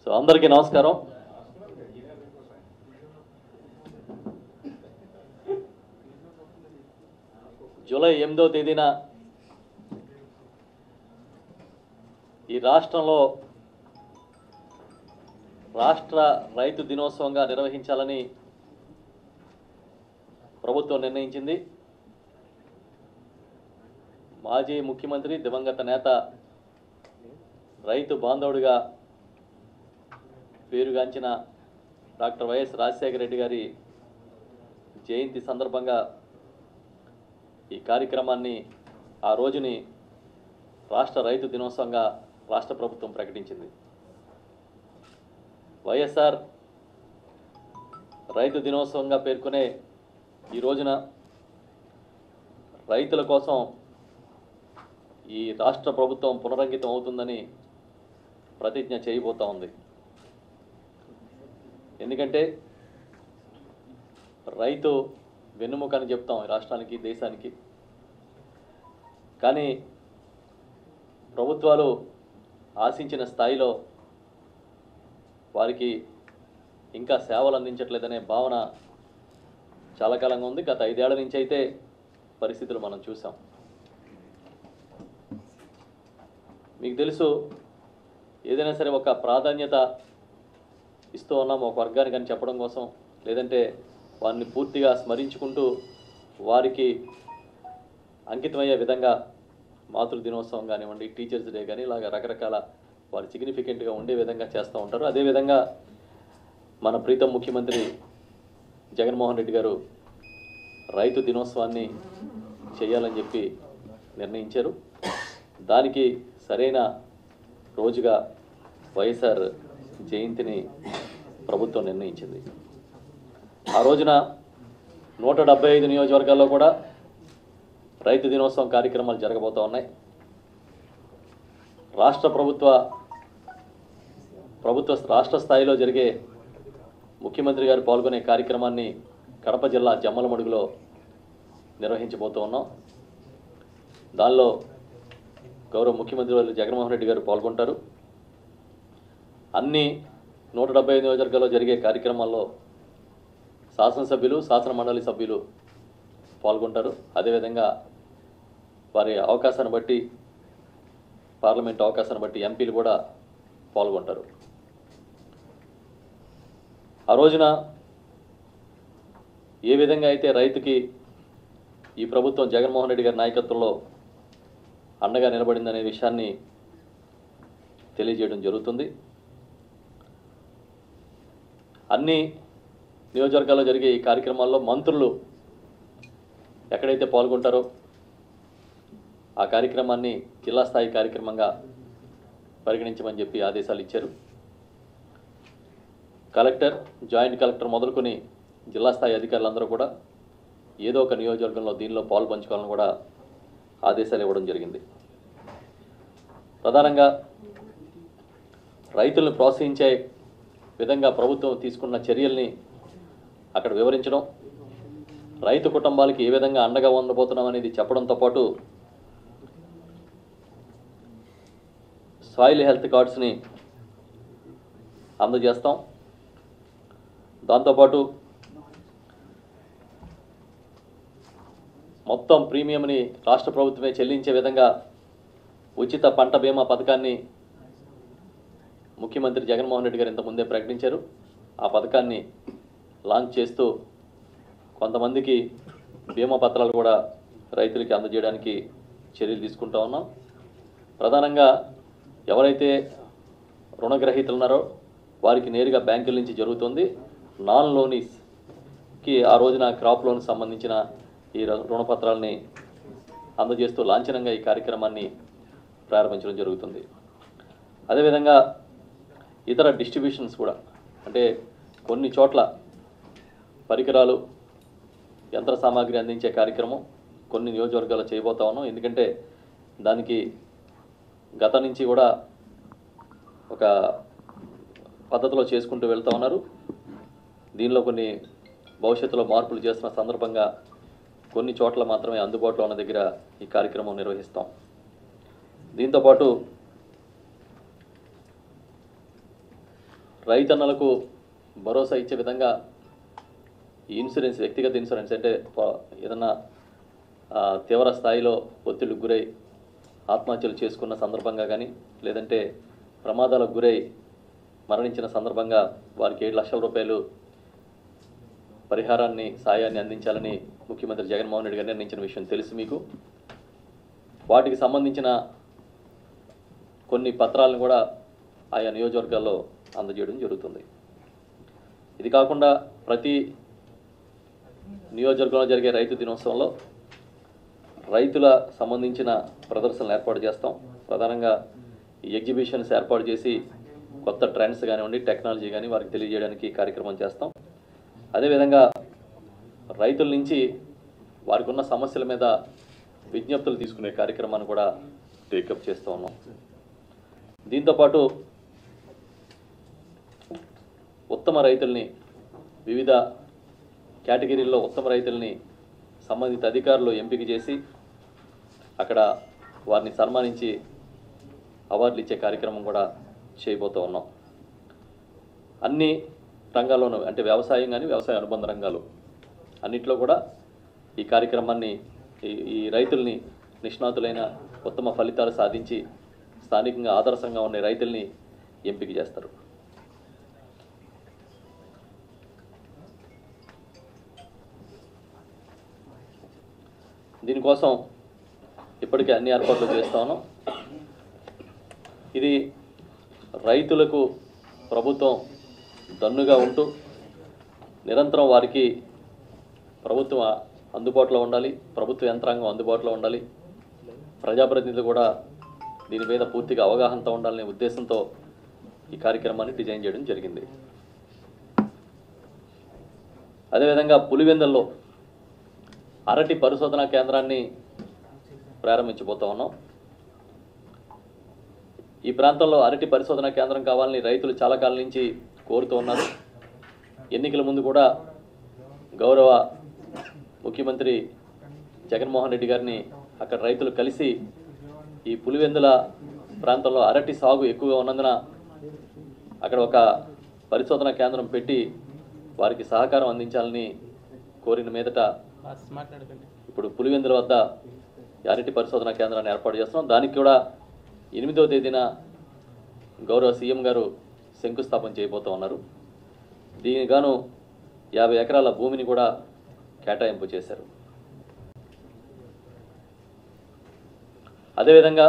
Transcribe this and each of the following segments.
So అందరికీ నమస్కారం July ఎనిమిదవ తేదీన ఈ రాష్ట్రంలో రాష్ట్ర రైతు దినోత్సవంగా నిర్వహించాలని ప్రభుత్వం నిర్ణయించింది మాజీ ముఖ్యమంత్రి దివంగత నేత రైతు బాంధవుడిగా పేరుగాంచిన డాక్టర్ వైఎస్ రాజశేఖర రెడ్డి గారి జయంతి సందర్భంగా ఈ కార్యక్రమాన్ని ఆ రోజుని రాష్ట్ర రైతు దినోత్సవంగా రాష్ట్ర ప్రభుత్వం ప్రకటించింది వైఎస్ఆర్ రైతు దినోత్సవంగా పేర్కొనే ఈ రోజున రైతుల కోసం ఈ రాష్ట్ర ప్రభుత్వం పునరంకితం అవుతుందని ప్రతిజ్ఞ చేయబోతా ఉంది ఎందుకంటే రైతు వెన్నుముక అని చెప్తాం ఈ రాష్ట్రానికి దేశానికి కానీ ప్రభుత్వాలు ఆశించిన స్థాయిలో వారికి ఇంకా సేవలు అందించట్లేదనే భావన చాలా కాలంగా ఉంది గత ఐదేళ్ల నుంచి అయితే పరిస్థితులు మనం చూసాం మీకు తెలుసు ఏదైనా సరే ఒక ప్రాధాన్యత ఇస్తూ ఉన్నాం ఒక వర్గానికి అని చెప్పడం కోసం లేదంటే వారిని పూర్తిగా స్మరించుకుంటూ వారికి అంకితమయ్యే విధంగా మాతృ దినోత్సవం కానివ్వండి టీచర్స్ డే కానీ ఇలాగ రకరకాల వారు సిగ్నిఫికెంట్గా ఉండే విధంగా చేస్తూ ఉంటారు అదేవిధంగా మన ప్రీతం ముఖ్యమంత్రి జగన్మోహన్ రెడ్డి గారు రైతు దినోత్సవాన్ని చేయాలని చెప్పి నిర్ణయించారు దానికి సరైన రోజుగా వైఎస్ఆర్ జయంతిని ప్రభుత్వం నిర్ణయించింది ఆ రోజున నూట డెబ్బై ఐదు నియోజకవర్గాల్లో కూడా రైతు దినోత్సవం కార్యక్రమాలు జరగబోతూ ఉన్నాయి రాష్ట్ర ప్రభుత్వ ప్రభుత్వ రాష్ట్ర స్థాయిలో జరిగే ముఖ్యమంత్రి గారు పాల్గొనే కార్యక్రమాన్ని కడప జిల్లా జమ్మలమడుగులో నిర్వహించబోతూ ఉన్నాం దానిలో గౌరవ ముఖ్యమంత్రి వారు జగన్మోహన్ రెడ్డి గారు పాల్గొంటారు అన్ని నూట డెబ్బై ఐదు నియోజకవర్గాల్లో జరిగే కార్యక్రమాల్లో శాసనసభ్యులు శాసన మండలి సభ్యులు పాల్గొంటారు అదేవిధంగా వారి అవకాశాన్ని బట్టి పార్లమెంట్ అవకాశాన్ని బట్టి ఎంపీలు కూడా పాల్గొంటారు ఆ రోజున ఏ విధంగా అయితే రైతుకి ఈ ప్రభుత్వం జగన్మోహన్ రెడ్డి గారి నాయకత్వంలో అండగా నిలబడిందనే విషయాన్ని తెలియజేయడం జరుగుతుంది అన్ని నియోజకవర్గాల్లో జరిగే ఈ కార్యక్రమాల్లో మంత్రులు ఎక్కడైతే పాల్గొంటారో ఆ కార్యక్రమాన్ని జిల్లా స్థాయి కార్యక్రమంగా పరిగణించమని చెప్పి ఆదేశాలు ఇచ్చారు కలెక్టర్ జాయింట్ కలెక్టర్ మొదలుకొని జిల్లా స్థాయి అధికారులందరూ కూడా ఏదో ఒక నియోజకవర్గంలో దీనిలో పాలు పంచుకోవాలని కూడా ఆదేశాలు ఇవ్వడం జరిగింది ప్రధానంగా రైతులను ప్రోత్సహించే విధంగా ప్రభుత్వం తీసుకున్న చర్యల్ని అక్కడ వివరించడం రైతు కుటుంబాలకి ఏ విధంగా అండగా ఉండబోతున్నాం అనేది చెప్పడంతో పాటు సాయిల్ హెల్త్ కార్డ్స్ని అందజేస్తాం దాంతోపాటు మొత్తం ప్రీమియంని రాష్ట్ర ప్రభుత్వమే చెల్లించే విధంగా ఉచిత పంట బీమా పథకాన్ని ముఖ్యమంత్రి జగన్మోహన్ రెడ్డి గారు ఇంతకుముందే ప్రకటించారు ఆ పథకాన్ని లాంచ్ చేస్తూ కొంతమందికి బీమా పత్రాలు కూడా రైతులకి అందజేయడానికి చర్యలు తీసుకుంటా ఉన్నాం ప్రధానంగా ఎవరైతే రుణగ్రహీతలు ఉన్నారో వారికి నేరుగా బ్యాంకుల నుంచి జరుగుతుంది నాన్ లోనీస్కి ఆ రోజున క్రాప్ లోన్ సంబంధించిన ఈ రు- రుణపత్రాలని అందజేస్తూ లాంఛనంగా ఈ కార్యక్రమాన్ని ప్రారంభించడం జరుగుతుంది అదేవిధంగా ఇతర డిస్ట్రిబ్యూషన్స్ కూడా అంటే కొన్ని చోట్ల పరికరాలు యంత్ర సామాగ్రి అందించే కార్యక్రమం కొన్ని నియోజకవర్గాల్లో చేయబోతా ఉన్నాం ఎందుకంటే దానికి గత నుంచి కూడా ఒక పద్ధతిలో చేసుకుంటూ వెళ్తా ఉన్నారు దీనిలో కొన్ని భవిష్యత్తులో మార్పులు చేస్తున్న సందర్భంగా కొన్ని చోట్ల మాత్రమే అందుబాటులో ఉన్న దగ్గర ఈ కార్యక్రమం నిర్వహిస్తాం దీంతోపాటు రైతన్నలకు భరోసా ఇచ్చే విధంగా ఈ ఇన్సూరెన్స్ వ్యక్తిగత ఇన్సూరెన్స్ అంటే ప- ఏదన్నా ఆ, తీవ్ర స్థాయిలో ఒత్తిడికి గురై ఆత్మహత్యలు చేసుకున్న సందర్భంగా కానీ లేదంటే ప్రమాదాలకు గురై మరణించిన సందర్భంగా వారికి ఏడు లక్షల రూపాయలు పరిహారాన్ని సాయాన్ని అందించాలని ముఖ్యమంత్రి జగన్మోహన్ రెడ్డి గారు నిర్ణయించిన విషయం తెలుసు మీకు వాటికి సంబంధించిన కొన్ని పత్రాలను కూడా ఆయా నియోజకవర్గాల్లో అందజేయడం జరుగుతుంది ఇది కాకుండా ప్రతి నియోజకవర్గంలో జరిగే రైతు దినోత్సవంలో రైతుల సంబంధించిన ప్రదర్శనలు ఏర్పాటు చేస్తాం ప్రధానంగా ఈ ఎగ్జిబిషన్స్ ఏర్పాటు చేసి కొత్త ట్రెండ్స్ కానివ్వండి టెక్నాలజీ కానీ వారికి తెలియజేయడానికి ఈ కార్యక్రమం చేస్తాం అదేవిధంగా రైతుల నుంచి వారికి ఉన్న సమస్యల మీద విజ్ఞప్తులు తీసుకునే కార్యక్రమాన్ని కూడా టేకప్ చేస్తూ ఉన్నాం దీంతోపాటు ఉత్తమ రైతుల్ని వివిధ కేటగిరీల్లో ఉత్తమ రైతుల్ని సంబంధిత అధికారులు ఎంపిక చేసి అక్కడ వారిని సన్మానించి అవార్డులు ఇచ్చే కార్యక్రమం కూడా చేయబోతూ ఉన్నాం అన్ని రంగాల్లోనూ అంటే వ్యవసాయం కానీ వ్యవసాయ అనుబంధ రంగాలు అన్నిట్లో కూడా ఈ కార్యక్రమాన్ని ఈ ఈ రైతుల్ని నిష్ణాతులైన ఉత్తమ ఫలితాలు సాధించి స్థానికంగా ఆదర్శంగా ఉండే రైతుల్ని ఎంపిక చేస్తారు దీనికోసం ఇప్పటికే అన్ని ఏర్పాట్లు చేస్తా ఉన్నాం ఇది రైతులకు ప్రభుత్వం దన్నుగా ఉంటూ నిరంతరం వారికి ప్రభుత్వం అందుబాటులో ఉండాలి ప్రభుత్వ యంత్రాంగం అందుబాటులో ఉండాలి ప్రజాప్రతినిధులు కూడా దీని మీద పూర్తిగా అవగాహనతో ఉండాలనే ఉద్దేశంతో ఈ కార్యక్రమాన్ని డిజైన్ చేయడం జరిగింది అదేవిధంగా పులివెందల్లో అరటి పరిశోధనా కేంద్రాన్ని ప్రారంభించబోతా ఉన్నాం ఈ ప్రాంతంలో అరటి పరిశోధనా కేంద్రం కావాలని రైతులు చాలా కాలం నుంచి కోరుతూ ఉన్నారు ఎన్నికల ముందు కూడా గౌరవ ముఖ్యమంత్రి జగన్మోహన్ రెడ్డి గారిని అక్కడ రైతులు కలిసి ఈ పులివెందుల ప్రాంతంలో అరటి సాగు ఎక్కువగా ఉన్నందున అక్కడ ఒక పరిశోధనా కేంద్రం పెట్టి వారికి సహకారం అందించాలని కోరిన మీదట మాట్లాడకండి ఇప్పుడు పులివెందుల వద్ద ఈ అరటి పరిశోధన కేంద్రాన్ని ఏర్పాటు చేస్తున్నాం దానికి కూడా ఎనిమిదవ తేదీన గౌరవ సీఎం గారు శంకుస్థాపన చేయబోతూ ఉన్నారు దీనికి గాను యాభై ఎకరాల భూమిని కూడా కేటాయింపు చేశారు అదేవిధంగా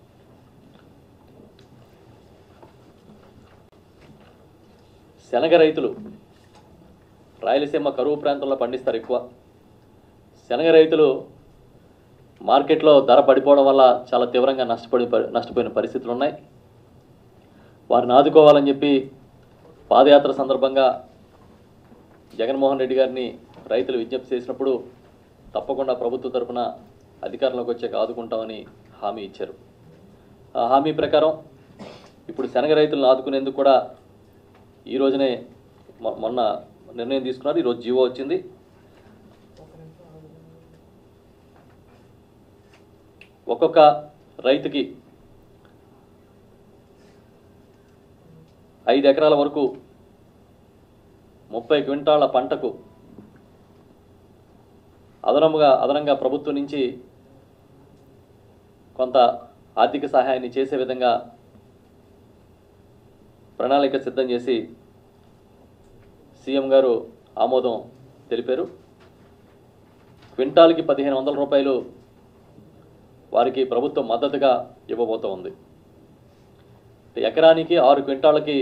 శనగ రైతులు రాయలసీమ కరువు ప్రాంతంలో పండిస్తారు ఎక్కువ శనగ రైతులు మార్కెట్లో ధర పడిపోవడం వల్ల చాలా తీవ్రంగా నష్టపడి నష్టపోయిన పరిస్థితులు ఉన్నాయి వారిని ఆదుకోవాలని చెప్పి పాదయాత్ర సందర్భంగా జగన్మోహన్ రెడ్డి గారిని రైతులు విజ్ఞప్తి చేసినప్పుడు తప్పకుండా ప్రభుత్వ తరపున అధికారంలోకి వచ్చాక ఆదుకుంటామని హామీ ఇచ్చారు ఆ హామీ ప్రకారం ఇప్పుడు శనగ రైతులను ఆదుకునేందుకు కూడా ఈ రోజునే మొ- మొన్న నిర్ణయం తీసుకున్నారు ఈరోజు జీవో వచ్చింది ఒక్కొక్క రైతుకి ఐదు ఎకరాల వరకు ముప్పై క్వింటాళ్ల పంటకు అదనముగా అదనంగా ప్రభుత్వం నుంచి కొంత ఆర్థిక సహాయాన్ని చేసే విధంగా ప్రణాళిక సిద్ధం చేసి సీఎం గారు ఆమోదం తెలిపారు క్వింటాల్కి పదిహేను వందల రూపాయలు వారికి ప్రభుత్వం మద్దతుగా ఇవ్వబోతూ ఉంది ఎకరానికి ఆరు క్వింటాళ్ళకి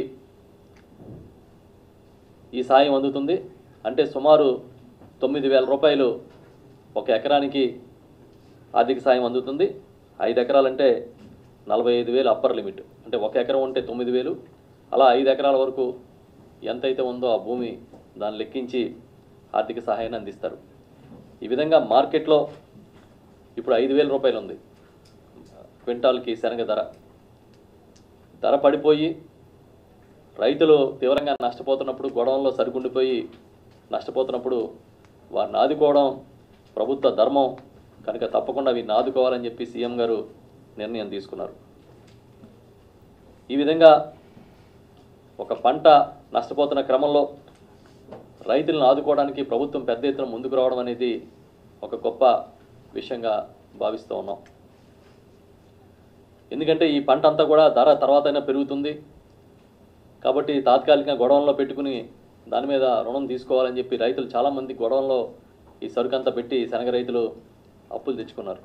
ఈ సాయం అందుతుంది అంటే సుమారు తొమ్మిది వేల రూపాయలు ఒక ఎకరానికి ఆర్థిక సాయం అందుతుంది ఐదు ఎకరాలంటే నలభై ఐదు వేలు అప్పర్ లిమిట్ అంటే ఒక ఎకరం ఉంటే తొమ్మిది వేలు అలా ఐదు ఎకరాల వరకు ఎంతైతే ఉందో ఆ భూమి దాన్ని లెక్కించి ఆర్థిక సహాయాన్ని అందిస్తారు ఈ విధంగా మార్కెట్లో ఇప్పుడు ఐదు వేల రూపాయలు ఉంది క్వింటాల్కి శనగ ధర ధర పడిపోయి రైతులు తీవ్రంగా నష్టపోతున్నప్పుడు గొడవల్లో సరిగుండిపోయి నష్టపోతున్నప్పుడు వారిని ఆదుకోవడం ప్రభుత్వ ధర్మం కనుక తప్పకుండా వీరిని ఆదుకోవాలని చెప్పి సీఎం గారు నిర్ణయం తీసుకున్నారు ఈ విధంగా ఒక పంట నష్టపోతున్న క్రమంలో రైతులను ఆదుకోవడానికి ప్రభుత్వం పెద్ద ఎత్తున ముందుకు రావడం అనేది ఒక గొప్ప విషయంగా భావిస్తూ ఉన్నాం ఎందుకంటే ఈ పంట అంతా కూడా ధర తర్వాతైనా పెరుగుతుంది కాబట్టి తాత్కాలికంగా గొడవల్లో పెట్టుకుని దాని మీద రుణం తీసుకోవాలని చెప్పి రైతులు చాలామంది గొడవల్లో ఈ సరుకంతా పెట్టి శనగ రైతులు అప్పులు తెచ్చుకున్నారు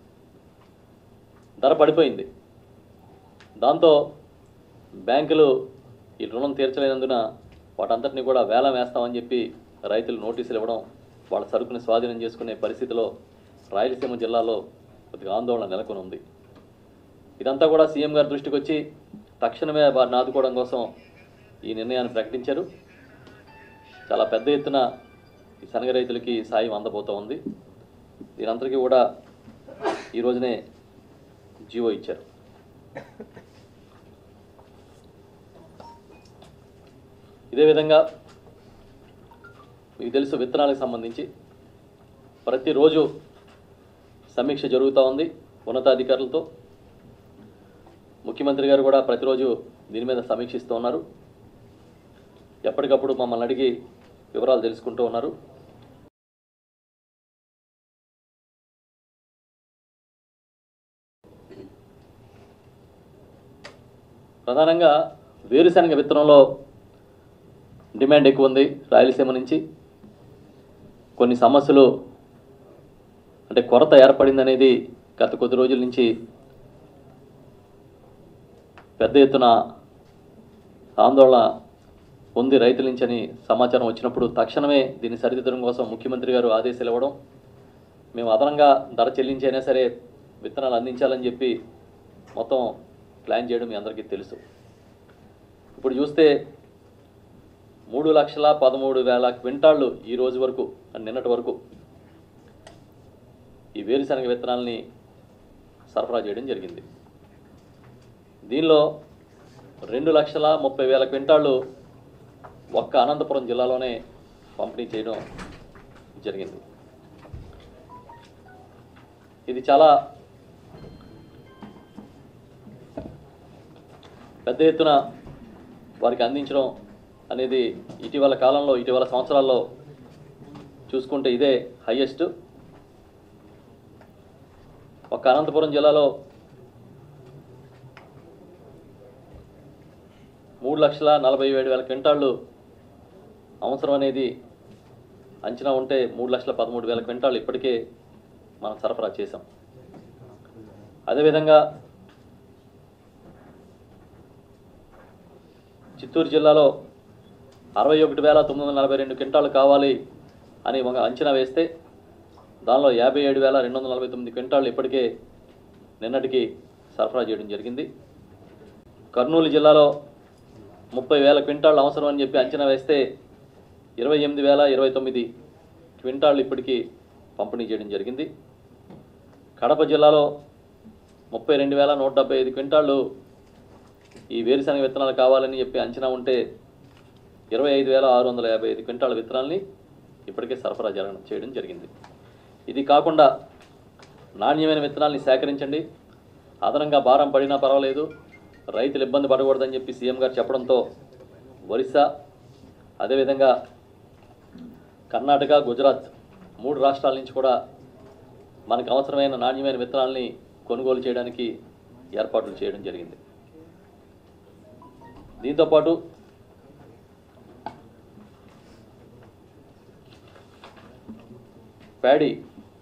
ధర పడిపోయింది దాంతో బ్యాంకులు ఈ రుణం తీర్చలేనందున వాటంతటిని కూడా వేలం వేస్తామని చెప్పి రైతులు నోటీసులు ఇవ్వడం వాళ్ళ సరుకుని స్వాధీనం చేసుకునే పరిస్థితిలో రాయలసీమ జిల్లాలో కొద్దిగా ఆందోళన నెలకొని ఉంది ఇదంతా కూడా సీఎం గారి దృష్టికి వచ్చి తక్షణమే వారిని ఆదుకోవడం కోసం ఈ నిర్ణయాన్ని ప్రకటించారు చాలా పెద్ద ఎత్తున ఈ శనగ రైతులకి సాయం అందబోతూ ఉంది దీనంతటికీ కూడా ఈ రోజునే జీవో ఇచ్చారు ఇదే విధంగా మీకు తెలుసు విత్తనాలకు సంబంధించి ప్రతిరోజు సమీక్ష జరుగుతూ ఉంది ఉన్నతాధికారులతో ముఖ్యమంత్రి గారు కూడా ప్రతిరోజు దీని మీద సమీక్షిస్తూ ఉన్నారు ఎప్పటికప్పుడు మమ్మల్ని అడిగి వివరాలు తెలుసుకుంటూ ఉన్నారు ప్రధానంగా వేరుశనగ విత్తనంలో డిమాండ్ ఎక్కువ ఉంది రాయలసీమ నుంచి కొన్ని సమస్యలు అంటే కొరత ఏర్పడింది అనేది గత కొద్ది రోజుల నుంచి పెద్ద ఎత్తున ఆందోళన ఉంది రైతుల నుంచి అని సమాచారం వచ్చినప్పుడు తక్షణమే దీన్ని సరిదిద్దడం కోసం ముఖ్యమంత్రి గారు ఆదేశాలు ఇవ్వడం మేము అదనంగా ధర చెల్లించైనా సరే విత్తనాలు అందించాలని చెప్పి మొత్తం ప్లాన్ చేయడం మీ అందరికీ తెలుసు ఇప్పుడు చూస్తే మూడు లక్షల పదమూడు వేల క్వింటాళ్ళు ఈ రోజు వరకు అంటే నిన్నటి వరకు ఈ వేరుశనగ విత్తనాలని సరఫరా చేయడం జరిగింది దీనిలో రెండు లక్షల ముప్పై వేల క్వింటాళ్ళు ఒక్క అనంతపురం జిల్లాలోనే పంపిణీ చేయడం జరిగింది ఇది చాలా పెద్ద ఎత్తున వారికి అందించడం అనేది ఇటీవల కాలంలో ఇటీవల సంవత్సరాల్లో చూసుకుంటే ఇదే హయ్యెస్ట్ ఒక అనంతపురం జిల్లాలో మూడు లక్షల నలభై ఏడు వేల క్వింటాళ్ళు అవసరం అనేది అంచనా ఉంటే మూడు లక్షల పదమూడు వేల క్వింటాళ్ళు ఇప్పటికే మనం సరఫరా చేసాం అదేవిధంగా చిత్తూరు జిల్లాలో అరవై ఒకటి వేల తొమ్మిది వందల నలభై రెండు క్వింటాలు కావాలి అని ఒక అంచనా వేస్తే దానిలో యాభై ఏడు వేల రెండు వందల నలభై తొమ్మిది క్వింటాళ్ళు ఇప్పటికే నిన్నటికి సరఫరా చేయడం జరిగింది కర్నూలు జిల్లాలో ముప్పై వేల క్వింటాళ్ళు అవసరం అని చెప్పి అంచనా వేస్తే ఇరవై ఎనిమిది వేల ఇరవై తొమ్మిది క్వింటాళ్ళు ఇప్పటికీ పంపిణీ చేయడం జరిగింది కడప జిల్లాలో ముప్పై రెండు వేల నూట డెబ్బై ఐదు క్వింటాళ్ళు ఈ వేరుశనగ విత్తనాలు కావాలని చెప్పి అంచనా ఉంటే ఇరవై ఐదు వేల ఆరు వందల యాభై ఐదు క్వింటాల విత్తనాల్ని ఇప్పటికే సరఫరా జరగడం చేయడం జరిగింది ఇది కాకుండా నాణ్యమైన విత్తనాల్ని సేకరించండి అదనంగా భారం పడినా పర్వాలేదు రైతులు ఇబ్బంది పడకూడదని చెప్పి సీఎం గారు చెప్పడంతో ఒరిస్సా అదేవిధంగా కర్ణాటక గుజరాత్ మూడు రాష్ట్రాల నుంచి కూడా మనకు అవసరమైన నాణ్యమైన విత్తనాల్ని కొనుగోలు చేయడానికి ఏర్పాట్లు చేయడం జరిగింది దీంతోపాటు ప్యాడీ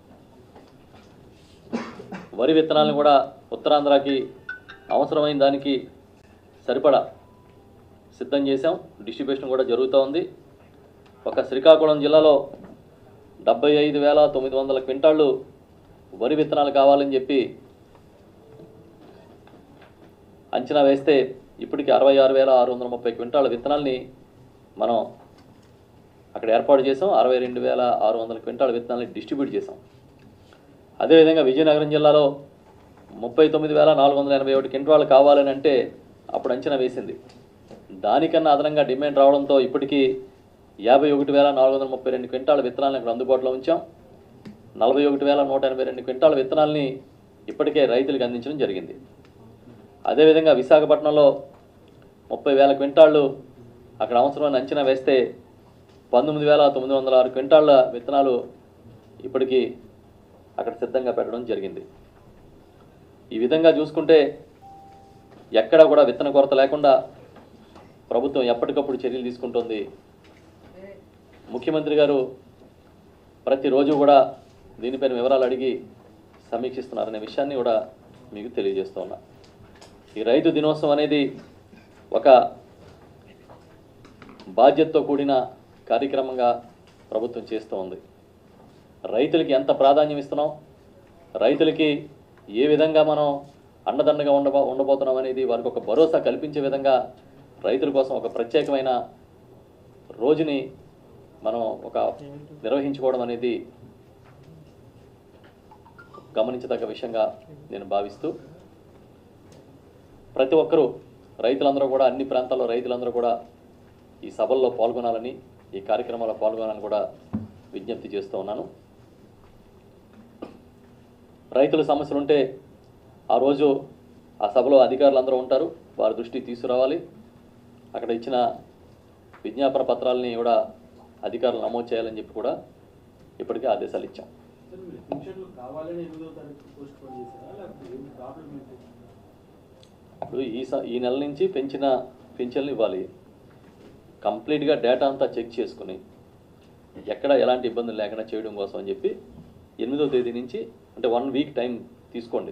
వరి విత్తనాలను కూడా ఉత్తరాంధ్రకి అవసరమైన దానికి సరిపడా సిద్ధం చేశాం డిస్ట్రిబ్యూషన్ కూడా జరుగుతూ ఉంది ఒక శ్రీకాకుళం జిల్లాలో డెబ్బై ఐదు వేల తొమ్మిది వందల క్వింటాళ్ళు వరి విత్తనాలు కావాలని చెప్పి అంచనా వేస్తే ఇప్పటికి అరవై ఆరు వేల ఆరు వందల ముప్పై క్వింటాల విత్తనాల్ని మనం అక్కడ ఏర్పాటు చేసాం అరవై రెండు వేల ఆరు వందల క్వింటాల విత్తనాల్ని డిస్ట్రిబ్యూట్ చేసాం అదేవిధంగా విజయనగరం జిల్లాలో ముప్పై తొమ్మిది వేల నాలుగు వందల ఎనభై ఒకటి క్వింటాలు కావాలని అంటే అప్పుడు అంచనా వేసింది దానికన్నా అదనంగా డిమాండ్ రావడంతో ఇప్పటికీ యాభై ఒకటి వేల నాలుగు వందల ముప్పై రెండు క్వింటాల విత్తనాలను ఇక్కడ అందుబాటులో ఉంచాం నలభై ఒకటి వేల నూట ఎనభై రెండు క్వింటాల విత్తనాల్ని ఇప్పటికే రైతులకు అందించడం జరిగింది అదేవిధంగా విశాఖపట్నంలో ముప్పై వేల క్వింటాళ్ళు అక్కడ అవసరమైన అంచనా వేస్తే పంతొమ్మిది వేల తొమ్మిది వందల ఆరు క్వింటాళ్ళ విత్తనాలు ఇప్పటికీ అక్కడ సిద్ధంగా పెట్టడం జరిగింది ఈ విధంగా చూసుకుంటే ఎక్కడ కూడా విత్తన కొరత లేకుండా ప్రభుత్వం ఎప్పటికప్పుడు చర్యలు తీసుకుంటుంది ముఖ్యమంత్రి గారు ప్రతిరోజు కూడా దీనిపైన వివరాలు అడిగి సమీక్షిస్తున్నారనే విషయాన్ని కూడా మీకు తెలియజేస్తూ ఉన్నా ఈ రైతు దినోత్సవం అనేది ఒక బాధ్యతతో కూడిన కార్యక్రమంగా ప్రభుత్వం చేస్తూ ఉంది రైతులకి ఎంత ప్రాధాన్యం ఇస్తున్నాం రైతులకి ఏ విధంగా మనం అండదండగా ఉండబో ఉండబోతున్నాం అనేది వారికి ఒక భరోసా కల్పించే విధంగా రైతుల కోసం ఒక ప్రత్యేకమైన రోజుని మనం ఒక నిర్వహించుకోవడం అనేది గమనించదగ్గ విషయంగా నేను భావిస్తూ ప్రతి ఒక్కరూ రైతులందరూ కూడా అన్ని ప్రాంతాల్లో రైతులందరూ కూడా ఈ సభల్లో పాల్గొనాలని ఈ కార్యక్రమాల్లో పాల్గొనాలని కూడా విజ్ఞప్తి చేస్తూ ఉన్నాను రైతుల సమస్యలు ఉంటే ఆ రోజు ఆ సభలో అధికారులు అందరూ ఉంటారు వారి దృష్టికి తీసుకురావాలి అక్కడ ఇచ్చిన విజ్ఞాపన పత్రాలని కూడా అధికారులు నమోదు చేయాలని చెప్పి కూడా ఇప్పటికే ఆదేశాలు ఇచ్చాం సార్ మీరు పెన్షన్లు కావాలని ఎనిమిదో తారీఖు పోస్ట్ పోన్ చేశారా లేకపోతే ఏమి ప్రాబ్లం ఏంటి ఇప్పుడు ఈ స ఈ నెల నుంచి పెంచిన పెన్షన్లు ఇవ్వాలి కంప్లీట్గా డేటా అంతా చెక్ చేసుకుని ఎక్కడ ఎలాంటి ఇబ్బందులు లేకుండా చేయడం కోసం అని చెప్పి ఎనిమిదో తేదీ నుంచి అంటే వన్ వీక్ టైం తీసుకోండి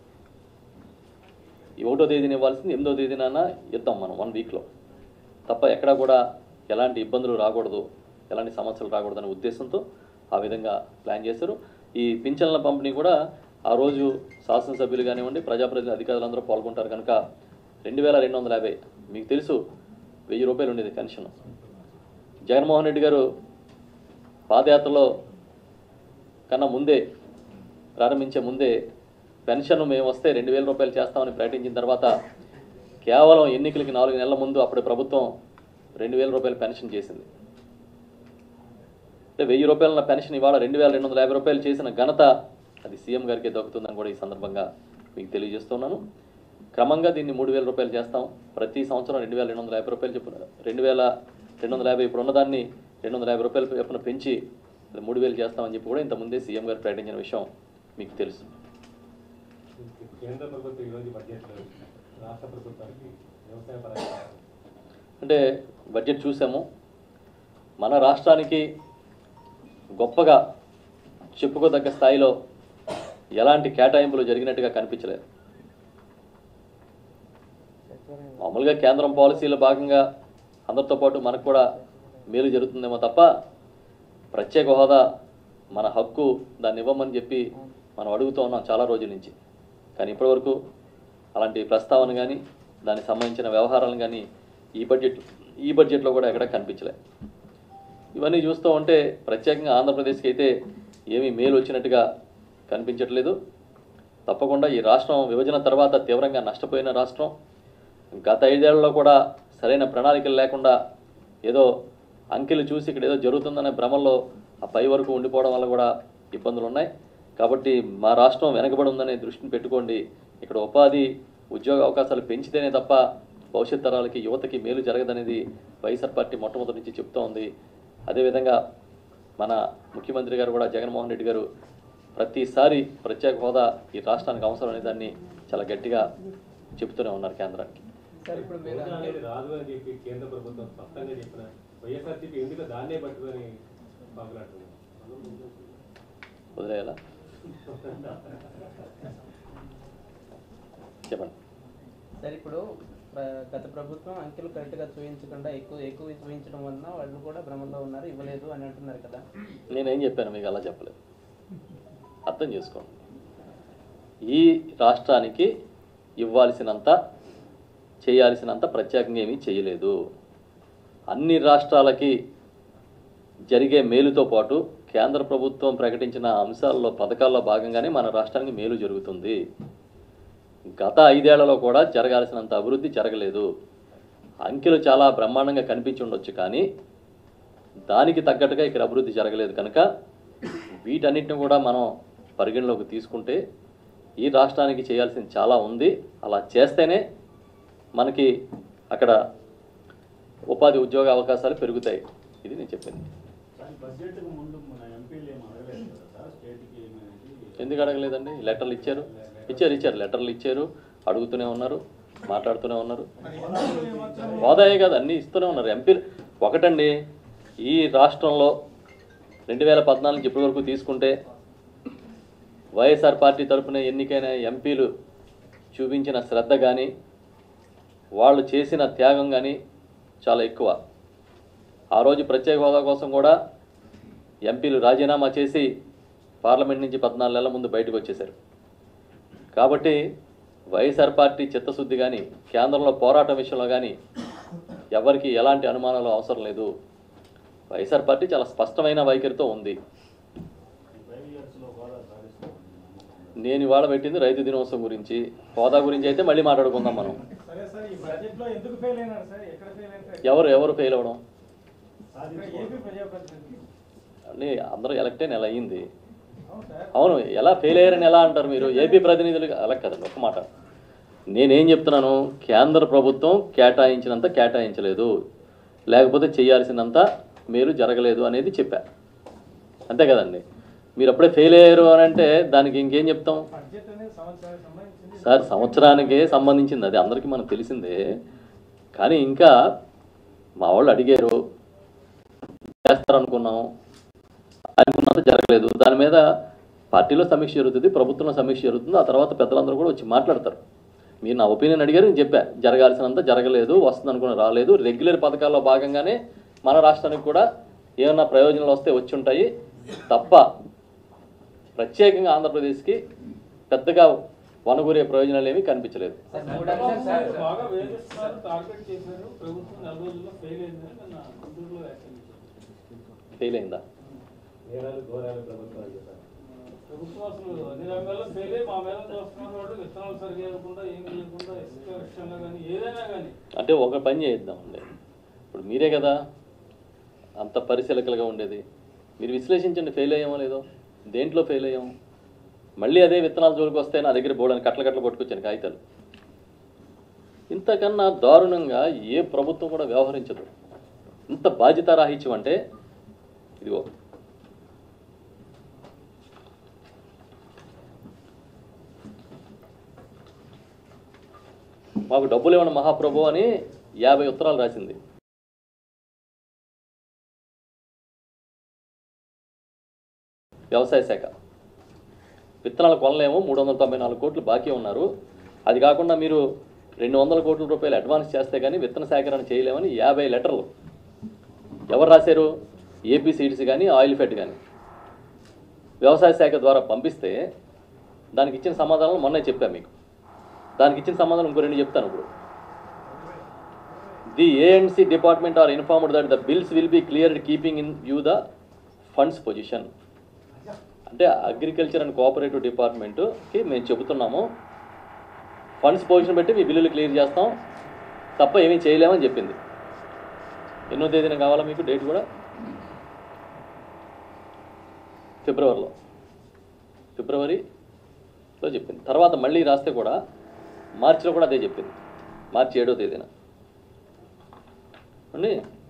ఈ ఒకటో తేదీని ఇవ్వాల్సింది ఎనిమిదో తేదీన ఇద్దాం మనం వన్ వీక్లో తప్ప ఎక్కడా కూడా ఎలాంటి ఇబ్బందులు రాకూడదు ఎలాంటి సమస్యలు రాకూడదనే ఉద్దేశంతో ఆ విధంగా ప్లాన్ చేశారు ఈ పింఛన్ల పంపిణీ కూడా ఆ రోజు శాసనసభ్యులు కానివ్వండి ప్రజాప్రతినిధి అధికారులందరూ పాల్గొంటారు కనుక రెండు వేల రెండు వందల యాభై మీకు తెలుసు వెయ్యి రూపాయలు ఉండేది పెన్షన్ జగన్మోహన్ రెడ్డి గారు పాదయాత్రలో కన్నా ముందే ప్రారంభించే ముందే పెన్షన్ మేము వస్తే రెండు వేల రూపాయలు చేస్తామని ప్రకటించిన తర్వాత కేవలం ఎన్నికలకి నాలుగు నెలల ముందు అప్పటి ప్రభుత్వం రెండు వేల రూపాయలు పెన్షన్ చేసింది అంటే వెయ్యి రూపాయల పెన్షన్ ఇవాళ రెండు వేల రెండు వందల యాభై రూపాయలు చేసిన ఘనత అది సీఎం గారికి దక్కుతుందని కూడా ఈ సందర్భంగా మీకు తెలియజేస్తున్నాను క్రమంగా దీన్ని మూడు వేల రూపాయలు చేస్తాం ప్రతి సంవత్సరం రెండు వేల రెండు వందల యాభై రూపాయలు చొప్పున రెండు వేల రెండు వందల యాభై ఇప్పుడు ఉన్నదాన్ని రెండు వందల యాభై రూపాయలు చొప్పున పెంచి అది మూడు వేలు చేస్తామని చెప్పి కూడా ఇంతకుముందే సీఎం గారు ప్రకటించిన విషయం మీకు తెలుసు కేంద్ర ప్రభుత్వం ఈరోజు బడ్జెట్లో రాష్ట్ర ప్రభుత్వానికి వ్యవసాయ పరంగా అంటే బడ్జెట్ చూసాము మన రాష్ట్రానికి గొప్పగా చెప్పుకోదగ్గ స్థాయిలో ఎలాంటి కేటాయింపులు జరిగినట్టుగా కనిపించలేదు మామూలుగా కేంద్రం పాలసీలో భాగంగా అందరితో పాటు మనకు కూడా మేలు జరుగుతుందేమో తప్ప ప్రత్యేక హోదా మన హక్కు దాన్ని ఇవ్వమని చెప్పి మనం అడుగుతూ ఉన్నాం చాలా రోజుల నుంచి కానీ ఇప్పటివరకు అలాంటి ప్రస్తావన కానీ దానికి సంబంధించిన వ్యవహారాలు కానీ ఈ బడ్జెట్ ఈ బడ్జెట్లో కూడా ఎక్కడ కనిపించలే ఇవన్నీ చూస్తూ ఉంటే ప్రత్యేకంగా ఆంధ్రప్రదేశ్కి అయితే ఏమీ మేలు వచ్చినట్టుగా కనిపించట్లేదు తప్పకుండా ఈ రాష్ట్రం విభజన తర్వాత తీవ్రంగా నష్టపోయిన రాష్ట్రం గత ఐదేళ్లలో కూడా సరైన ప్రణాళికలు లేకుండా ఏదో అంకెలు చూసి ఇక్కడ ఏదో జరుగుతుందనే భ్రమల్లో ఆ పై వరకు ఉండిపోవడం వల్ల కూడా ఇబ్బందులు ఉన్నాయి కాబట్టి మా రాష్ట్రం వెనకబడి ఉందనే దృష్టిని పెట్టుకోండి ఇక్కడ ఉపాధి ఉద్యోగ అవకాశాలు పెంచితేనే తప్ప భవిష్యత్ తరాలకి యువతకి మేలు జరగదనేది వైఎస్ఆర్ పార్టీ మొట్టమొదటి నుంచి చెప్తూ ఉంది అదేవిధంగా మన ముఖ్యమంత్రి గారు కూడా జగన్మోహన్ రెడ్డి గారు ప్రతిసారి ప్రత్యేక హోదా ఈ రాష్ట్రానికి అవసరం అనే దాన్ని చాలా గట్టిగా చెప్తూనే ఉన్నారు కేంద్రానికి సార్ ఇప్పుడు మీరు హోదా అనేది రాదు అని చెప్పి కేంద్ర ప్రభుత్వం స్పష్టంగా చెప్పిన వైఎస్ఆర్సీపీ ఎందుకు దాన్నే పట్టుకొని పాకులాడుతుంది వదిలేయాలా చెప్పండి సార్ ఇప్పుడు ప్ర- గత ప్రభుత్వం అంకెలు కరెక్ట్గా చూపించకుండా ఎక్కువ ఎక్కువ చూపించడం వలన వాళ్ళు కూడా భ్రమంలో ఉన్నారు ఇవ్వలేదు అని అంటున్నారు కదా నేనేం చెప్పాను మీకు అలా చెప్పలేదు అర్థం చేసుకోండి ఈ రాష్ట్రానికి ఇవ్వాల్సినంత చేయాల్సినంత ప్రత్యేకంగా ఏమీ చేయలేదు అన్ని రాష్ట్రాలకి జరిగే మేలుతో పాటు కేంద్ర ప్రభుత్వం ప్రకటించిన అంశాల్లో పథకాల్లో భాగంగానే మన రాష్ట్రానికి మేలు జరుగుతుంది గత ఐదేళ్లలో కూడా జరగాల్సినంత అభివృద్ధి జరగలేదు అంకెలు చాలా బ్రహ్మాండంగా కనిపించి ఉండొచ్చు కానీ దానికి తగ్గట్టుగా ఇక్కడ అభివృద్ధి జరగలేదు కనుక వీటన్నిటిని కూడా మనం పరిగణలోకి తీసుకుంటే ఈ రాష్ట్రానికి చేయాల్సింది చాలా ఉంది అలా చేస్తేనే మనకి అక్కడ ఉపాధి ఉద్యోగ అవకాశాలు పెరుగుతాయి ఇది నేను చెప్పింది కానీ బడ్జెట్కు ముందు మన ఎంపీలు ఏం అడగలేదు కదా సార్ స్టేట్కి ఏమనేది ఎందుకు అడగలేదండి లెటర్లు ఇచ్చారు ఇచ్చారు ఇచ్చారు లెటర్లు ఇచ్చారు అడుగుతూనే ఉన్నారు మాట్లాడుతూనే ఉన్నారు హోదాయే కాదు అన్నీ ఇస్తూనే ఉన్నారు ఎంపీలు ఒకటండి ఈ రాష్ట్రంలో రెండు వేల పద్నాలుగు నుంచి ఇప్పటి వరకు తీసుకుంటే వైఎస్ఆర్ పార్టీ తరఫున ఎన్నికైన ఎంపీలు చూపించిన శ్రద్ధ కానీ వాళ్ళు చేసిన త్యాగం కానీ చాలా ఎక్కువ ఆ రోజు ప్రత్యేక హోదా కోసం కూడా ఎంపీలు రాజీనామా చేసి పార్లమెంట్ నుంచి పద్నాలుగు నెలల ముందు బయటకు వచ్చేశారు కాబట్టి వైఎస్ఆర్ పార్టీ చిత్తశుద్ధి కానీ కేంద్రంలో పోరాటం విషయంలో కానీ ఎవరికి ఎలాంటి అనుమానాలు అవసరం లేదు వైఎస్ఆర్ పార్టీ చాలా స్పష్టమైన వైఖరితో ఉంది ఫైవ్ ఇయర్స్లో హోదా సాధిస్తామని నేను ఇవాళ పెట్టింది రైతు దినోత్సవం గురించి హోదా గురించి అయితే మళ్ళీ మాట్లాడుకుందాం మనం సరే సార్ ఈ బడ్జెట్ లో ఎందుకు ఫెయిల్ అయినారు సార్ ఎక్కడ ఫెయిల్ అయినారు ఎవరు ఎవరు ఫెయిల్ అవ్వడం ఏపీ ప్రజాప్రతినిధి అంటే అందరూ ఎలక్టే నెల అయ్యింది అవును సార్ అవును ఎలా ఫెయిల్ అయ్యారని ఎలా అంటారు మీరు ఏపీ ప్రతినిధులు అలా కదండి ఒక మాట నేనేం చెప్తున్నాను కేంద్ర ప్రభుత్వం కేటాయించినంత కేటాయించలేదు లేకపోతే చేయాల్సినంత మేలు జరగలేదు అనేది చెప్పా అంతే కదండి మీరు అప్పుడే ఫెయిల్ అయ్యారు అని అంటే దానికి ఇంకేం చెప్తాం బడ్జెట్ అనేది సంవత్సరానికి సంబంధించింది సార్ సంవత్సరానికే సంబంధించింది అది అందరికీ మనకు తెలిసిందే కానీ ఇంకా మా వాళ్ళు అడిగారు చేస్తారనుకున్నాం అనుకున్నంత జరగలేదు దాని మీద పార్టీలో సమీక్ష జరుగుతుంది ప్రభుత్వంలో సమీక్ష జరుగుతుంది ఆ తర్వాత పెద్దలందరూ కూడా వచ్చి మాట్లాడతారు మీరు నా ఒపీనియన్ అడిగారు నేను చెప్పా జరగాల్సినంత జరగలేదు వస్తుంది అనుకున్న రాలేదు రెగ్యులర్ పథకాల్లో భాగంగానే మన రాష్ట్రానికి కూడా ఏమన్నా ప్రయోజనాలు వస్తే వచ్చి ఉంటాయి తప్ప ప్రత్యేకంగా ఆంధ్రప్రదేశ్కి పెద్దగా వనగూరే ప్రయోజనాలు ఏమీ కనిపించలేదు సార్ మూడు అంశాలు సార్ బాగా వేధిస్తున్నారు టార్గెట్ చేశారు ప్రభుత్వం నెల రోజుల్లో ఫెయిల్ అయిందని నిన్న గుంటూరులో వ్యాఖ్యానించారు ఫెయిల్ అయిందా నేరాలు ఘోరాలు ప్రభుత్వం అని చెప్పారు ప్రభుత్వం అసలు అన్ని రంగాల్లో ఫెయిల్ అయ్యి మా మీద చూస్తున్నారు కాబట్టి విత్తనాలు సరిగా ఇవ్వకుండా ఏమి ఇవ్వకుండా ఇసుక విషయంలో కానీ ఏదైనా కానీ అంటే ఒక పని చేద్దామండి ఇప్పుడు మీరే కదా అంత పరిశీలకలుగా ఉండేది మీరు విశ్లేషించండి ఫెయిల్ అయ్యామో లేదో దేంట్లో ఫెయిల్ అయ్యాం మళ్ళీ అదే విత్తనాలు జోలికి వస్తే నా దగ్గర బోడని కట్ల కట్ల పట్టుకొచ్చాను కాగితాలు ఇంతకన్నా దారుణంగా ఏ ప్రభుత్వం కూడా వ్యవహరించదు ఇంత బాధ్యతారాహిత్యం అంటే ఇదిగో మాకు డబ్బులు ఇవ్వండి మహాప్రభు అని యాభై ఉత్తరాలు రాసింది వ్యవసాయ శాఖ విత్తనాలు కొనలేము మూడు వందల తొంభై నాలుగు కోట్లు బాకీ ఉన్నారు అది కాకుండా మీరు రెండు వందల కోట్ల రూపాయలు అడ్వాన్స్ చేస్తే కానీ విత్తన సేకరణ చేయలేమని యాభై లెటర్లు ఎవరు రాశారు ఏపీ సీడ్స్ కానీ ఆయిల్ ఫెడ్ కానీ వ్యవసాయ శాఖ ద్వారా పంపిస్తే దానికి ఇచ్చిన సమాధానం మొన్నే చెప్పాను మీకు దానికి ఇచ్చిన సమాధానం ఇంకో రెండు చెప్తాను ఇప్పుడు the ANC department are informed that the bills will be cleared keeping in view the funds position అంటే అగ్రికల్చర్ అండ్ కోఆపరేటివ్ డిపార్ట్మెంట్కి మేము చెబుతున్నాము ఫండ్స్ పొజిషన్ పెట్టి మీ బిల్లులు క్లియర్ చేస్తాం తప్ప ఏమీ చేయలేమని చెప్పింది ఎన్నో తేదీన కావాలా మీకు డేట్ కూడా ఫిబ్రవరిలో ఫిబ్రవరిలో చెప్పింది తర్వాత మళ్ళీ రాస్తే కూడా మార్చిలో కూడా అదే చెప్పింది మార్చి ఏడో తేదీన అండి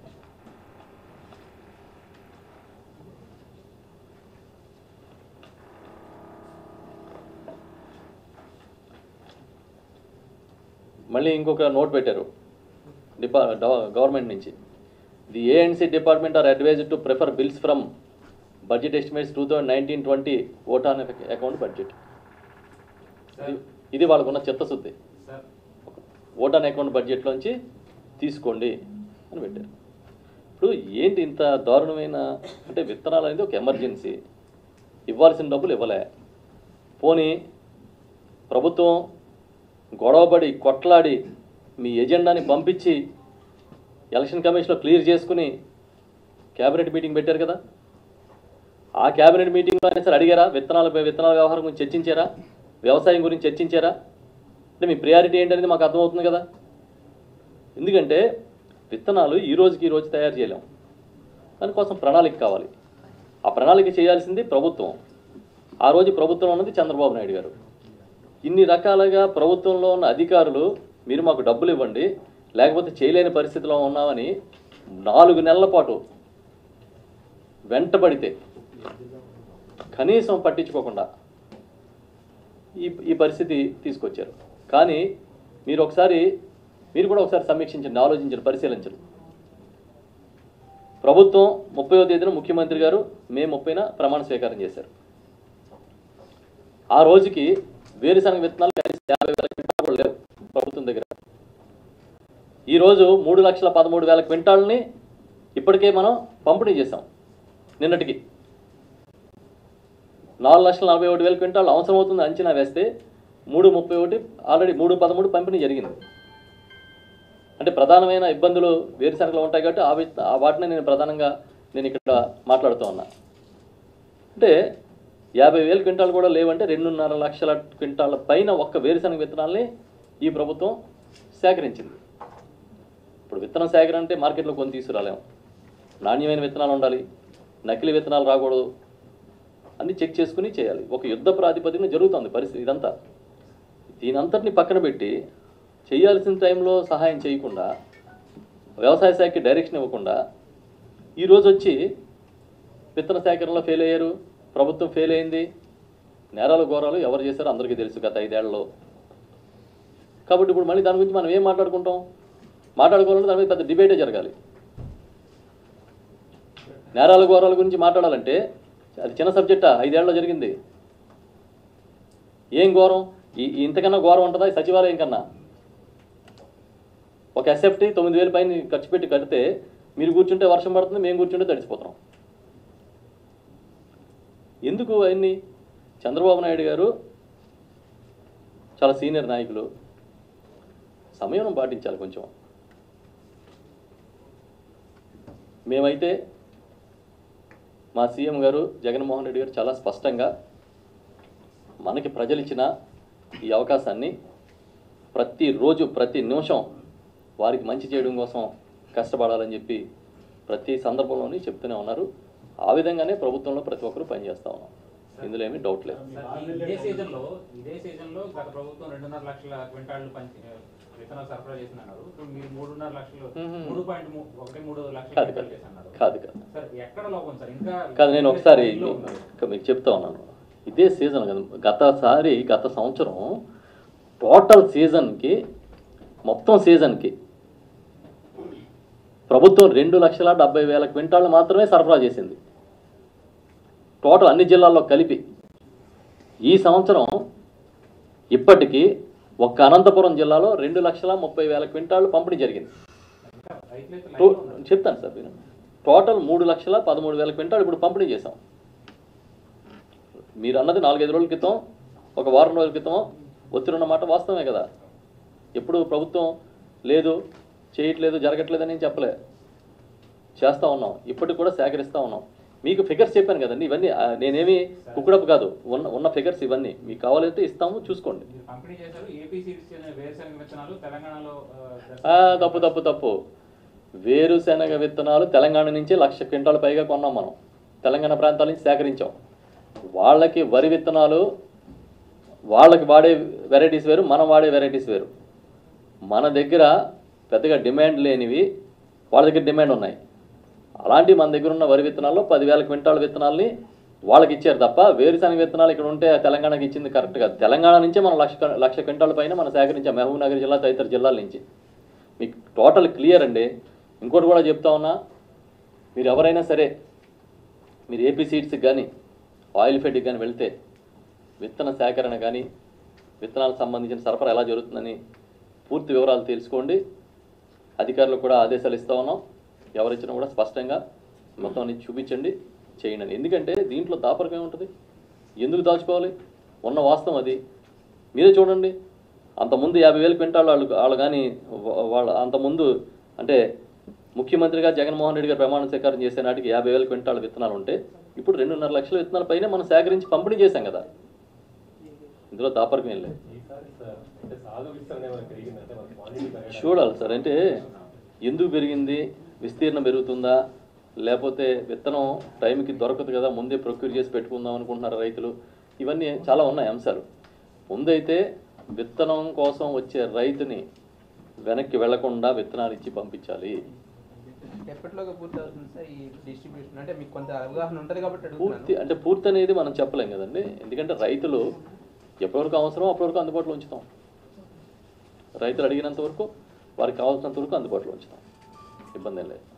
మళ్ళీ ఇంకొక నోట్ పెట్టారు డిపా గవర్నమెంట్ నుంచి the ANC department are advise to prefer bills from budget estimates two thousand nineteen twenty vote on account budget ఇది ఇది వాళ్ళకున్న చిత్తశుద్ధి సార్ ఓట్ ఆన్ అకౌంట్ బడ్జెట్లోంచి తీసుకోండి అని పెట్టారు ఇప్పుడు ఏంటి ఇంత దారుణమైన అంటే విత్తనాలు అనేది ఒక ఎమర్జెన్సీ ఇవ్వాల్సిన డబ్బులు ఇవ్వలే పోనీ ప్రభుత్వం గొడవపడి కొట్లాడి మీ ఎజెండాని పంపించి ఎలక్షన్ కమిషన్లో క్లియర్ చేసుకుని క్యాబినెట్ మీటింగ్ పెట్టారు కదా ఆ క్యాబినెట్ మీటింగ్లో అయినా సరే అడిగారా విత్తనాల విత్తనాల వ్యవహారం గురించి చర్చించారా వ్యవసాయం గురించి చర్చించారా అంటే మీ ప్రియారిటీ ఏంటనేది మాకు అర్థమవుతుంది కదా ఎందుకంటే విత్తనాలు ఈ రోజుకి ఈ రోజు తయారు చేయలేం దానికోసం ప్రణాళిక కావాలి ఆ ప్రణాళిక చేయాల్సింది ప్రభుత్వం ఆ రోజు ప్రభుత్వం ఉన్నది చంద్రబాబు నాయుడు గారు ఇన్ని రకాలుగా ప్రభుత్వంలో ఉన్న అధికారులు మీరు మాకు డబ్బులు ఇవ్వండి లేకపోతే చేయలేని పరిస్థితిలో ఉన్నామని నాలుగు నెలల పాటు వెంటబడితే కనీసం పట్టించుకోకుండా ఈ ఈ పరిస్థితి తీసుకొచ్చారు కానీ మీరు ఒకసారి మీరు కూడా ఒకసారి సమీక్షించండి ఆలోచించండి పరిశీలించండి ప్రభుత్వం ముప్పైవ తేదీన ముఖ్యమంత్రి గారు మే ముప్పైన ప్రమాణ స్వీకారం చేశారు ఆ రోజుకి వేరుశనగ విత్తనాలు కనీసం యాభై వేల క్వింటాలు కూడా లేవు ప్రభుత్వం దగ్గర ఈరోజు మూడు లక్షల పదమూడు వేల క్వింటాలని ఇప్పటికే మనం పంపిణీ చేసాం నిన్నటికి నాలుగు లక్షల నలభై ఒకటి వేల క్వింటాలు అవసరం అవుతుంది అంచనా వేస్తే మూడు ముప్పై ఒకటి ఆల్రెడీ మూడు పదమూడు పంపిణీ జరిగింది అంటే ప్రధానమైన ఇబ్బందులు వేరుశనగలు ఉంటాయి కాబట్టి ఆ వి- ఆ వాటిని నేను ప్రధానంగా నేను ఇక్కడ మాట్లాడుతూ ఉన్నా అంటే యాభై వేల క్వింటాలు కూడా లేవంటే రెండున్నర లక్షల క్వింటాల పైన ఒక్క వేరుశనగ విత్తనాల్ని ఈ ప్రభుత్వం సేకరించింది ఇప్పుడు విత్తనం సేకరణ అంటే మార్కెట్లో కొని తీసుకురాలేము నాణ్యమైన విత్తనాలు ఉండాలి నకిలీ విత్తనాలు రాకూడదు అన్ని చెక్ చేసుకుని చేయాలి ఒక యుద్ధ ప్రాతిపదికన జరుగుతుంది పరిస్థితి ఇదంతా దీనంతటిని పక్కన పెట్టి చేయాల్సిన టైంలో సహాయం చేయకుండా వ్యవసాయ శాఖకి డైరెక్షన్ ఇవ్వకుండా ఈరోజు వచ్చి విత్తన సేకరణలో ఫెయిల్ అయ్యారు ప్రభుత్వం ఫెయిల్ అయింది నేరాలు ఘోరాలు ఎవరు చేశారో అందరికీ తెలుసు గత ఐదేళ్లలో కాబట్టి ఇప్పుడు మళ్ళీ దాని గురించి మనం ఏం మాట్లాడుకుంటాం మాట్లాడుకోవాలంటే దాని మీద పెద్ద డిబేటే జరగాలి నేరాల ఘోరాల గురించి మాట్లాడాలంటే అది చిన్న సబ్జెక్టా ఐదేళ్లలో జరిగింది ఏం ఘోరం ఈ ఈ ఇంతకన్నా ఘోరం ఉంటుందా ఈ సచివాలయం కన్నా ఒక ఎస్ఎఫ్టీ తొమ్మిది వేల పైన ఖర్చు పెట్టి కడితే మీరు కూర్చుంటే వర్షం పడుతుంది మేము కూర్చుంటే తడిసిపోతాం ఎందుకు అవన్నీ చంద్రబాబు నాయుడు గారు చాలా సీనియర్ నాయకులు సమయం పాటించాలి కొంచెం మేమైతే మా సీఎం గారు జగన్మోహన్ రెడ్డి గారు చాలా స్పష్టంగా మనకి ప్రజలు ఇచ్చిన ఈ అవకాశాన్ని ప్రతిరోజు ప్రతి నిమిషం వారికి మంచి చేయడం కోసం కష్టపడాలని చెప్పి ప్రతి సందర్భంలోని చెప్తూనే ఉన్నారు ఆ విధంగానే ప్రభుత్వంలో ప్రతి ఒక్కరూ పనిచేస్తూ ఉన్నాం ఇందులో ఏమీ డౌట్ లేదు సార్, ఈ- ఇదే సీజన్ లో ఇదే సీజన్ లో గత ప్రభుత్వం రెండున్నర లక్షల క్వింటాళ్లు పంచి విత్తనాలు సరఫరా చేసినారు ఇప్పుడు మీరు మూడున్నర లక్షలు మ్మ్. మూడు పాయింట్ ము- ఒకటి మూడు లక్షల కాదు క్వింటాలు కాదు చేస్తున్నారు కాదు కాదు సార్ ఎక్కడ లోపం సార్ ఇంకా కాదు నేను ఒకసారి ఇంకా ఉన్నారు. మీకు- మీకు చెప్తా ఉన్నాను ఇదే సీజన్ కదా గతసారి గత సంవత్సరం టోటల్ సీజన్కి మొత్తం సీజన్కి ప్రభుత్వం రెండు లక్షల డెబ్బై వేల క్వింటాళ్ళు మాత్రమే సరఫరా చేసింది టోటల్ అన్ని జిల్లాల్లో కలిపి ఈ సంవత్సరం ఇప్పటికీ ఒక్క అనంతపురం జిల్లాలో రెండు లక్షల ముప్పై వేల క్వింటాళ్ళు పంపిణీ జరిగింది ఇంకా రైతులైతే టో- లైన్లో ఉన్నారు. చెప్తాను సార్ నేను టోటల్ మూడు లక్షల పదమూడు వేల క్వింటాలు ఇప్పుడు పంపిణీ చేశాం మీరు అన్నది నాలుగైదు రోజుల క్రితం ఒక వారం రోజుల క్రితం వచ్చిన మాట వాస్తవమే కదా ఎప్పుడు ప్రభుత్వం లేదు చేయట్లేదు జరగట్లేదని నేను చెప్పలే చేస్తూ ఉన్నాం ఇప్పటికి కూడా సేకరిస్తూ ఉన్నాం మీకు ఫిగర్స్ చెప్పాను కదండి ఇవన్నీ ఆ, నేనేమి కుక్కుడపు కాదు ఉన్న ఉన్న ఫిగర్స్ ఇవన్నీ మీకు కావాలంటే ఇస్తాము చూసుకోండి మీరు పంపిణీ చేశారు ఏపీ సీడ్స్ వేరుశనగ విత్తనాలు తెలంగాణలో ఆ, తప్పు తప్పు తప్పు వేరుశెనగ విత్తనాలు తెలంగాణ నుంచి లక్ష క్వింటాల పైగా కొన్నాం మనం తెలంగాణ ప్రాంతాల నుంచి సేకరించాం వాళ్ళకి వరి విత్తనాలు వాళ్ళకి వాడే వెరైటీస్ వేరు మనం వాడే వెరైటీస్ వేరు మన దగ్గర పెద్దగా డిమాండ్ లేనివి వాళ్ళ దగ్గర డిమాండ్ ఉన్నాయి అలాంటి మన దగ్గర ఉన్న వరి విత్తనాల్లో పదివేల క్వింటాల విత్తనాల్ని వాళ్ళకి ఇచ్చారు తప్ప వేరుశనగ విత్తనాలు ఇక్కడ ఉంటే తెలంగాణకి ఇచ్చింది కరెక్ట్ కాదు తెలంగాణ నుంచే మనం లక్ష లక్ష క్వింటాల పైన మనం సేకరించాం మహబూబ్ నగర్ జిల్లా తదితర జిల్లాల నుంచి మీకు టోటల్ క్లియర్ అండి ఇంకోటి కూడా చెప్తా ఉన్నా మీరు ఎవరైనా సరే మీరు ఏపీ సీడ్స్కి కానీ ఆయిల్ ఫెడ్కి కానీ వెళ్తే విత్తన సేకరణ కానీ విత్తనాలకు సంబంధించిన సరఫరా ఎలా జరుగుతుందని పూర్తి వివరాలు తెలుసుకోండి అధికారులకు కూడా ఆదేశాలు ఇస్తా ఉన్నాం ఎవరిచ్చినా కూడా స్పష్టంగా మొత్తం అన్ని చూపించండి చేయండి అని. ఎందుకంటే దీంట్లో దాపరికం ఉంటుంది ఎందుకు దాచుకోవాలి ఉన్న వాస్తవం అది మీరే చూడండి అంతకుముందు యాభై వేల క్వింటాలు వాళ్ళు వాళ్ళు కానీ వాళ్ళ అంతకుముందు అంటే ముఖ్యమంత్రిగా జగన్మోహన్ రెడ్డి గారు ప్రమాణ స్వీకారం చేసే నాటికి యాభై వేల క్వింటాల విత్తనాలు ఉంటే ఇప్పుడు రెండున్నర లక్షల విత్తనాల పైన మనం సేకరించి పంపిణీ చేశాం కదా ఇందులో దాపరికం ఏం లేదు ఈసారి సార్ అంటే సాగు విస్తరణ ఏమైనా పెరిగింది అంటే మన క్వాంటిటీ పెరగడం చూడాలి సార్ అంటే ఎందుకు పెరిగింది విస్తీర్ణం పెరుగుతుందా లేకపోతే విత్తనం టైంకి దొరకదు కదా ముందే ప్రొక్యూర్ చేసి పెట్టుకుందాం అనుకుంటున్నారు రైతులు ఇవన్నీ చాలా ఉన్నాయి అంశాలు ముందైతే విత్తనం కోసం వచ్చే రైతుని వెనక్కి వెళ్లకుండా విత్తనాలు ఇచ్చి పంపించాలి ఎప్పటిలోగా పూర్తి అవుతుంది సార్ ఈ డిస్ట్రిబ్యూషన్ అంటే మీకు కొంత అవగాహన ఉంటుంది కాబట్టి పూర్తి అడుగుతున్నాను అంటే పూర్తి అనేది మనం చెప్పలేం కదండి ఎందుకంటే రైతులు ఎప్పటివరకు అవసరమో అప్పటివరకు అందుబాటులో ఉంచుతాం రైతులు అడిగినంత వరకు వారికి కావాల్సినంత వరకు అందుబాటులో ఉంచుతాం ఇబ్బంది ఏం లేదు